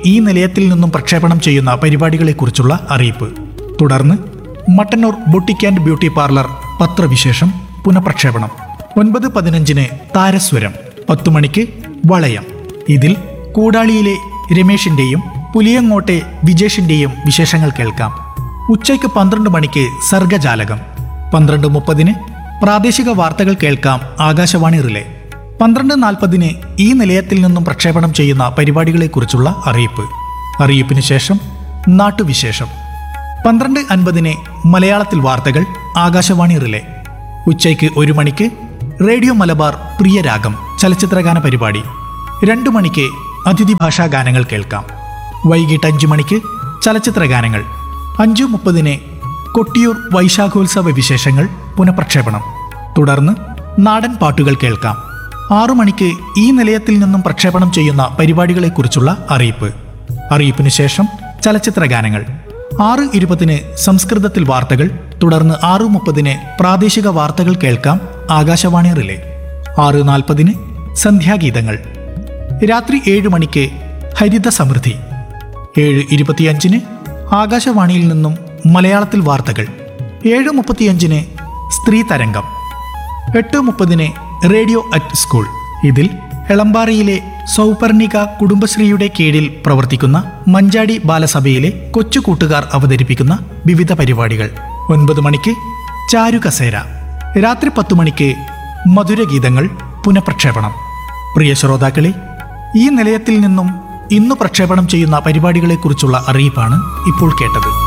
ഈ നിലയത്തിൽ നിന്നും പ്രക്ഷേപണം ചെയ്യുന്ന പരിപാടികളെക്കുറിച്ചുള്ള അറിയിപ്പ് തുടർന്ന് Mattannur boutique and beauty parlour പത്രവിശേഷം പുനഃപ്രക്ഷേപണം ഒൻപത് പതിനഞ്ചിന് താരസ്വരം പത്തു മണിക്ക് വളയം ഇതിൽ കൂടാളിയിലെ രമേഷിന്റെയും പുലിയങ്ങോട്ടെ വിജേഷിന്റെയും വിശേഷങ്ങൾ കേൾക്കാം ഉച്ചയ്ക്ക് പന്ത്രണ്ട് മണിക്ക് സർഗജാലകം പന്ത്രണ്ട് മുപ്പതിന് പ്രാദേശിക വാർത്തകൾ കേൾക്കാം ആകാശവാണി റിലേ പന്ത്രണ്ട് നാൽപ്പതിന് ഈ നിലയത്തിൽ നിന്നും പ്രക്ഷേപണം ചെയ്യുന്ന പരിപാടികളെക്കുറിച്ചുള്ള അറിയിപ്പ് അറിയിപ്പിന് ശേഷം നാട്ടുവിശേഷം പന്ത്രണ്ട് അൻപതിന് മലയാളത്തിൽ വാർത്തകൾ ആകാശവാണി റിലേ ഉച്ചയ്ക്ക് ഒരു മണിക്ക് റേഡിയോ മലബാർ പ്രിയരാഗം ചലച്ചിത്രഗാന പരിപാടി രണ്ടു മണിക്ക് അതിഥി ഭാഷാ ഗാനങ്ങൾ കേൾക്കാം വൈകിട്ട് അഞ്ചു മണിക്ക് ചലച്ചിത്ര ഗാനങ്ങൾ അഞ്ചു മുപ്പതിന് കൊട്ടിയൂർ വൈശാഖോത്സവ വിശേഷങ്ങൾ പുനഃപ്രക്ഷേപണം തുടർന്ന് നാടൻ പാട്ടുകൾ കേൾക്കാം ആറു മണിക്ക് ഈ നിലയത്തിൽ നിന്നും പ്രക്ഷേപണം ചെയ്യുന്ന പരിപാടികളെക്കുറിച്ചുള്ള അറിയിപ്പ് അറിയിപ്പിന് ശേഷം ചലച്ചിത്ര ഗാനങ്ങൾ ആറ് ഇരുപതിന് സംസ്കൃതത്തിൽ വാർത്തകൾ തുടർന്ന് ആറ് മുപ്പതിന് പ്രാദേശിക വാർത്തകൾ കേൾക്കാം ആകാശവാണി റിലേ ആറ് നാൽപ്പതിന് സന്ധ്യാഗീതങ്ങൾ രാത്രി ഏഴ് മണിക്ക് ഹരിത സമൃദ്ധി ഏഴ് ഇരുപത്തിയഞ്ചിന് ആകാശവാണിയിൽ നിന്നും മലയാളത്തിൽ വാർത്തകൾ ഏഴ് മുപ്പത്തിയഞ്ചിന് സ്ത്രീ തരംഗം എട്ട് മുപ്പതിന് റേഡിയോ അറ്റ് സ്കൂൾ ഇതിൽ എളമ്പാറയിലെ സൗപർണിക കുടുംബശ്രീയുടെ കീഴിൽ പ്രവർത്തിക്കുന്ന മഞ്ചാടി ബാലസഭയിലെ കൊച്ചു കൂട്ടുകാർ അവതരിപ്പിക്കുന്ന വിവിധ പരിപാടികൾ ഒൻപത് മണിക്ക് ചാരു കസേര രാത്രി പത്തു മണിക്ക് മധുരഗീതങ്ങൾ പുനഃപ്രക്ഷേപണം പ്രിയ ശ്രോതാക്കളെ ഈ നിലയത്തിൽ നിന്നും ഇന്ന് പ്രക്ഷേപണം ചെയ്യുന്ന പരിപാടികളെക്കുറിച്ചുള്ള അറിയിപ്പാണ് ഇപ്പോൾ കേട്ടത്